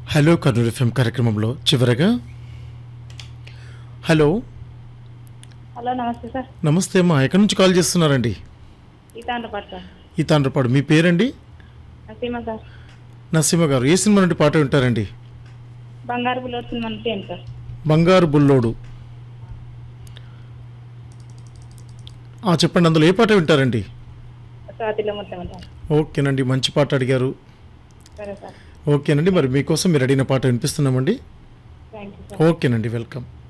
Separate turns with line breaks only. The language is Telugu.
హలో కర్నూలు ఎఫ్ఎం కార్యక్రమంలో చివరగా హలో
హలో నమస్తే సార్
నమస్తే అమ్మా ఎక్కడి నుంచి కాల్ చేస్తున్నారండి
ఈతాండ్రపాటు సార్
ఈ తాండ్రపాడు మీ పేరండి
నసీమా సార్
నరసింహ గారు ఏ సినిమా నుండి పాట వింటారండి
బంగారు బుల్లెట్ సినిమా అంటే ఏంటి సార్
బంగారు బుల్లోడు ఆ, చెప్పండి అందులో ఏ పాట వింటారండి
స్వాతిలో మొత్తం అంటారు
ఓకేనండి మంచి పాట అడిగారు
సరే సార్
ఓకేనండి మరి మీకోసం మీరు అడిగిన పాట వినిపిస్తున్నామండి
థ్యాంక్ యూ సార్
ఓకేనండి వెల్కమ్